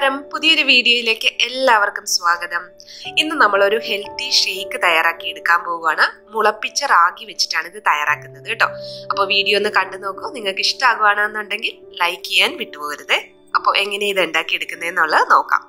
നമസ്കാരം പുതിയൊരു വീഡിയോയിലേക്ക് എല്ലാവർക്കും സ്വാഗതം ഇന്ന് നമ്മളൊരു ഹെൽത്തി ഷേക്ക് തയ്യാറാക്കി എടുക്കാൻ പോവുകയാണ് മുളപ്പിച്ച റാഗി വെച്ചിട്ടാണ് ഇത് തയ്യാറാക്കുന്നത് കേട്ടോ അപ്പോൾ വീഡിയോ ഒന്ന് കണ്ടു നോക്കൂ നിങ്ങൾക്ക് ഇഷ്ടമാകുകയാണെന്നുണ്ടെങ്കിൽ ലൈക്ക് ചെയ്യാൻ വിട്ടുപോകരുത് അപ്പോൾ എങ്ങനെ ഇത് ഉണ്ടാക്കി എടുക്കുന്നതെന്നുള്ളത് നോക്കാം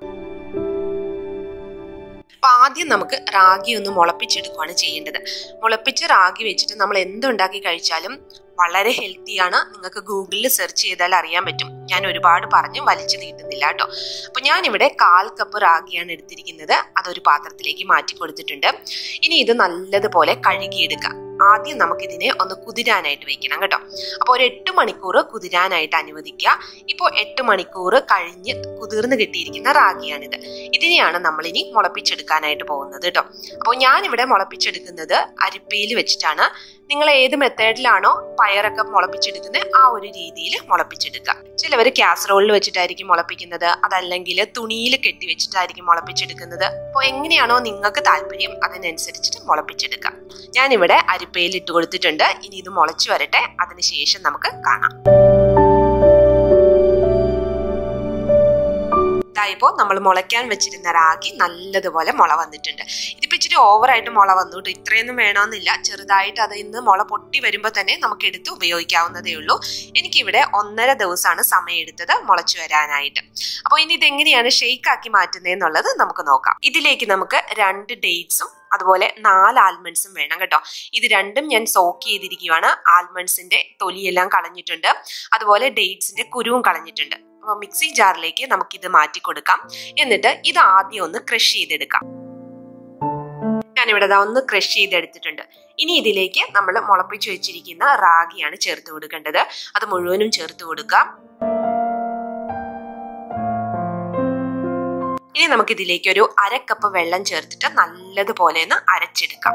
അപ്പൊ ആദ്യം നമുക്ക് റാഗി ഒന്ന് മുളപ്പിച്ചെടുക്കുകയാണ് ചെയ്യേണ്ടത് മുളപ്പിച്ച റാഗി വെച്ചിട്ട് നമ്മൾ എന്തുണ്ടാക്കി കഴിച്ചാലും വളരെ ഹെൽത്തിയാണ് നിങ്ങൾക്ക് ഗൂഗിളിൽ സെർച്ച് ചെയ്താൽ അറിയാൻ പറ്റും ഞാൻ ഒരുപാട് പറഞ്ഞ് വലിച്ചു നീട്ടുന്നില്ല കേട്ടോ അപ്പൊ ഞാനിവിടെ കാൽ കപ്പ് റാഗിയാണ് എടുത്തിരിക്കുന്നത് അതൊരു പാത്രത്തിലേക്ക് മാറ്റി കൊടുത്തിട്ടുണ്ട് ഇനി ഇത് നല്ലതുപോലെ കഴുകിയെടുക്കാം ആദ്യം നമുക്കിതിനെ ഒന്ന് കുതിരാനായിട്ട് വെക്കണം കേട്ടോ അപ്പോൾ ഒരു എട്ട് മണിക്കൂർ കുതിരാനായിട്ട് അനുവദിക്കുക ഇപ്പോൾ എട്ട് മണിക്കൂർ കഴിഞ്ഞ് കുതിർന്ന് കിട്ടിയിരിക്കുന്ന റാഗിയാണിത് ഇതിനെയാണ് നമ്മൾ ഇനി മുളപ്പിച്ചെടുക്കാനായിട്ട് പോകുന്നത് കേട്ടോ അപ്പോൾ ഞാനിവിടെ മുളപ്പിച്ചെടുക്കുന്നത് അരിപ്പയിൽ വെച്ചിട്ടാണ് നിങ്ങൾ ഏത് മെത്തേഡിലാണോ പയറൊക്കെ മുളപ്പിച്ചെടുക്കുന്നത് ആ ഒരു രീതിയിൽ മുളപ്പിച്ചെടുക്കുക ചിലവർ കാസറോളിൽ വെച്ചിട്ടായിരിക്കും മുളപ്പിക്കുന്നത് അതല്ലെങ്കിൽ തുണിയിൽ കെട്ടി വെച്ചിട്ടായിരിക്കും മുളപ്പിച്ചെടുക്കുന്നത് അപ്പോൾ എങ്ങനെയാണോ നിങ്ങൾക്ക് താല്പര്യം അതിനനുസരിച്ചിട്ട് മുളപ്പിച്ചെടുക്കുക ഞാനിവിടെ അരിപ്പയിൽ ഇട്ട് കൊടുത്തിട്ടുണ്ട് ഇനി ഇത് മുളച്ചു വരട്ടെ അതിനുശേഷം നമുക്ക് കാണാം ഇപ്പോൾ നമ്മൾ മുളയ്ക്കാൻ വെച്ചിരുന്ന റാഗി നല്ലതുപോലെ മുള വന്നിട്ടുണ്ട് ഇതിപ്പോൾ ഇച്ചിരി ഓവറായിട്ട് മുള വന്നു കേട്ടോ ഇത്രയൊന്നും വേണമെന്നില്ല ചെറുതായിട്ട് അതിൽ നിന്ന് മുള പൊട്ടി വരുമ്പോൾ തന്നെ നമുക്ക് എടുത്ത് ഉപയോഗിക്കാവുന്നതേ ഉള്ളൂ എനിക്കിവിടെ ഒന്നര ദിവസമാണ് സമയം എടുത്തത് മുളച്ചു വരാനായിട്ട് അപ്പോൾ ഇനി ഇതെങ്ങനെയാണ് ഷെയ്ക്ക് ആക്കി മാറ്റുന്നത് എന്നുള്ളത് നമുക്ക് നോക്കാം ഇതിലേക്ക് നമുക്ക് രണ്ട് ഡേറ്റ്സും അതുപോലെ നാല് ആൽമണ്ട്സും വേണം കേട്ടോ ഇത് രണ്ടും ഞാൻ സോക്ക് ചെയ്തിരിക്കുകയാണ് ആൽമണ്ട്സിന്റെ തൊലിയെല്ലാം കളഞ്ഞിട്ടുണ്ട് അതുപോലെ ഡേറ്റ്സിന്റെ കുരുവും കളഞ്ഞിട്ടുണ്ട് അപ്പോൾ മിക്സി ജാറിലേക്ക് നമുക്കിത് മാറ്റി കൊടുക്കാം എന്നിട്ട് ഇത് ആദ്യം ഒന്ന് ക്രഷ് ചെയ്തെടുക്കാം ഞാനിവിടെ ഒന്ന് ക്രഷ് ചെയ്തെടുത്തിട്ടുണ്ട് ഇനി ഇതിലേക്ക് നമ്മൾ മുളപ്പിച്ചു വെച്ചിരിക്കുന്ന റാഗിയാണ് ചേർത്ത് കൊടുക്കേണ്ടത് അത് മുഴുവനും ചേർത്ത് കൊടുക്കാം ഇനി നമുക്ക് ഇതിലേക്ക് ഒരു അര കപ്പ് വെള്ളം ചേർത്തിട്ട് നല്ലതുപോലെ ഒന്ന് അരച്ചെടുക്കാം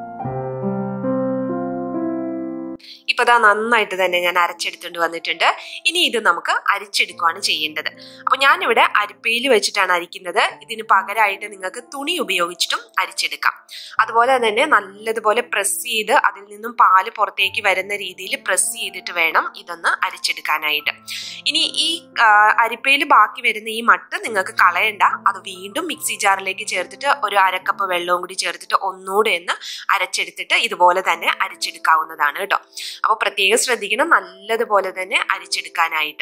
ഇപ്പൊ ദാ നന്നായിട്ട് തന്നെ ഞാൻ അരച്ചെടുത്തുകൊണ്ട് വന്നിട്ടുണ്ട് ഇനി ഇത് നമുക്ക് അരിച്ചെടുക്കുകയാണ് ചെയ്യേണ്ടത് അപ്പൊ ഞാനിവിടെ അരിപ്പയിൽ വെച്ചിട്ടാണ് അരിക്കുന്നത് ഇതിന് പകരമായിട്ട് നിങ്ങൾക്ക് തുണി ഉപയോഗിച്ചിട്ടും അരിച്ചെടുക്കാം അതുപോലെ തന്നെ നല്ലതുപോലെ പ്രസ് ചെയ്ത് അതിൽ നിന്നും പാല് പുറത്തേക്ക് വരുന്ന രീതിയിൽ പ്രസ് ചെയ്തിട്ട് വേണം ഇതൊന്ന് അരിച്ചെടുക്കാനായിട്ട് ഇനി ഈ അരിപ്പയിൽ ബാക്കി വരുന്ന ഈ മട്ട് നിങ്ങൾക്ക് കളയണ്ട അത് വീണ്ടും മിക്സി ജാറിലേക്ക് ചേർത്തിട്ട് ഒരു അരക്കപ്പ് വെള്ളവും കൂടി ചേർത്തിട്ട് ഒന്നുകൂടെ ഒന്ന് അരച്ചെടുത്തിട്ട് ഇതുപോലെ തന്നെ അരിച്ചെടുക്കാവുന്നതാണ് കേട്ടോ അപ്പോൾ പ്രത്യേകം ശ്രദ്ധിക്കണം നല്ലതുപോലെ തന്നെ അരിച്ചെടുക്കാനായിട്ട്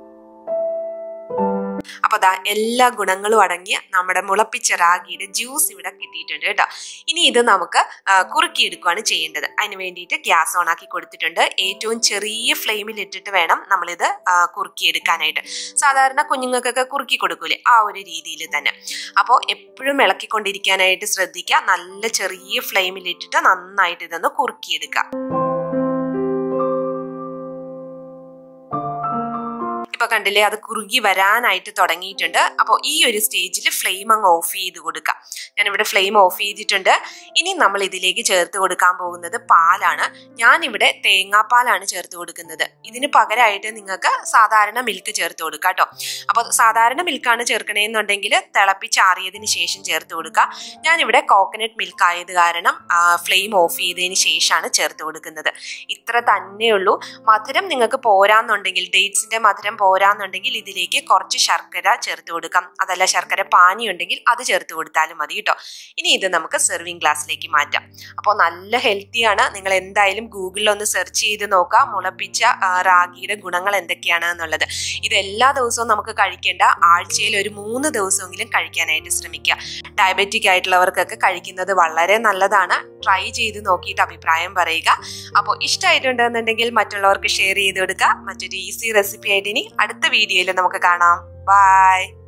അപ്പൊ ദാ എല്ലാ ഗുണങ്ങളും അടങ്ങിയ നമ്മുടെ മുളപ്പിച്ച റാഗിയുടെ ജ്യൂസ് ഇവിടെ കിട്ടിയിട്ടുണ്ട് കേട്ടോ ഇനി ഇത് നമുക്ക് കുറുക്കിയെടുക്കുകയാണ് ചെയ്യേണ്ടത് അതിന് വേണ്ടിയിട്ട് ഗ്യാസ് ഓൺ ആക്കി കൊടുത്തിട്ടുണ്ട് ഏറ്റവും ചെറിയ ഫ്ലെയിമിൽ ഇട്ടിട്ട് വേണം നമ്മളിത് കുറുക്കിയെടുക്കാനായിട്ട് സാധാരണ കുഞ്ഞുങ്ങൾക്കൊക്കെ കുറുക്കി കൊടുക്കൂലേ ആ ഒരു രീതിയിൽ തന്നെ അപ്പോൾ എപ്പോഴും ഇളക്കിക്കൊണ്ടിരിക്കാനായിട്ട് ശ്രദ്ധിക്കുക നല്ല ചെറിയ ഫ്ലെയിമിൽ ഇട്ടിട്ട് നന്നായിട്ട് ഇതൊന്ന് കുറുക്കിയെടുക്കുക ഇപ്പൊ കണ്ടില്ലേ അത് കുറുകി വരാനായിട്ട് തുടങ്ങിയിട്ടുണ്ട് അപ്പോൾ ഈ ഒരു സ്റ്റേജിൽ ഫ്ലെയിം അങ്ങ് ഓഫ് ചെയ്ത് കൊടുക്കാം ഞാനിവിടെ ഫ്ലെയിം ഓഫ് ചെയ്തിട്ടുണ്ട് ഇനി നമ്മൾ ഇതിലേക്ക് ചേർത്ത് കൊടുക്കാൻ പോകുന്നത് പാലാണ് ഞാനിവിടെ തേങ്ങാപ്പാലാണ് ചേർത്ത് കൊടുക്കുന്നത് ഇതിന് പകരമായിട്ട് നിങ്ങൾക്ക് സാധാരണ മിൽക്ക് ചേർത്ത് കൊടുക്കുക കേട്ടോ അപ്പോൾ സാധാരണ മിൽക്കാണ് ചേർക്കണേന്നുണ്ടെങ്കിൽ തിളപ്പിച്ചാറിയതിന് ശേഷം ചേർത്ത് കൊടുക്കുക ഞാനിവിടെ കോക്കനട്ട് മിൽക്ക് ആയത് കാരണം ഫ്ലെയിം ഓഫ് ചെയ്തതിന് ശേഷമാണ് ചേർത്ത് കൊടുക്കുന്നത് ഇത്ര തന്നെയുള്ളൂ മധുരം നിങ്ങൾക്ക് പോരാന്നുണ്ടെങ്കിൽ ഡേറ്റ്സിന്റെ മധുരം പോരാന്നുണ്ടെങ്കിൽ ഇതിലേക്ക് കുറച്ച് ശർക്കര ചേർത്ത് കൊടുക്കാം അതല്ല ശർക്കര പാനി ഉണ്ടെങ്കിൽ അത് ചേർത്ത് കൊടുത്താലും മതി കേട്ടോ ഇനി ഇത് നമുക്ക് സെർവിങ് ഗ്ലാസ്സിലേക്ക് മാറ്റാം അപ്പോൾ നല്ല ഹെൽത്തിയാണ് നിങ്ങൾ എന്തായാലും ഗൂഗിളിൽ ഒന്ന് സെർച്ച് ചെയ്ത് നോക്കാം മുളപ്പിച്ച റാഗിയുടെ ഗുണങ്ങൾ എന്തൊക്കെയാണ് എന്നുള്ളത് ഇത് എല്ലാ ദിവസവും നമുക്ക് കഴിക്കേണ്ട ആഴ്ചയിൽ ഒരു മൂന്ന് ദിവസമെങ്കിലും കഴിക്കാനായിട്ട് ശ്രമിക്കുക ഡയബറ്റിക് ആയിട്ടുള്ളവർക്കൊക്കെ കഴിക്കുന്നത് വളരെ നല്ലതാണ് ട്രൈ ചെയ്ത് നോക്കിയിട്ട് അഭിപ്രായം പറയുക അപ്പോൾ ഇഷ്ടമായിട്ടുണ്ടെന്നുണ്ടെങ്കിൽ മറ്റുള്ളവർക്ക് ഷെയർ ചെയ്ത് കൊടുക്കുക മറ്റൊരു ഈസി റെസിപ്പി ആയിട്ട് ഇനി അടുത്ത വീഡിയോയിൽ നമുക്ക് കാണാം ബൈ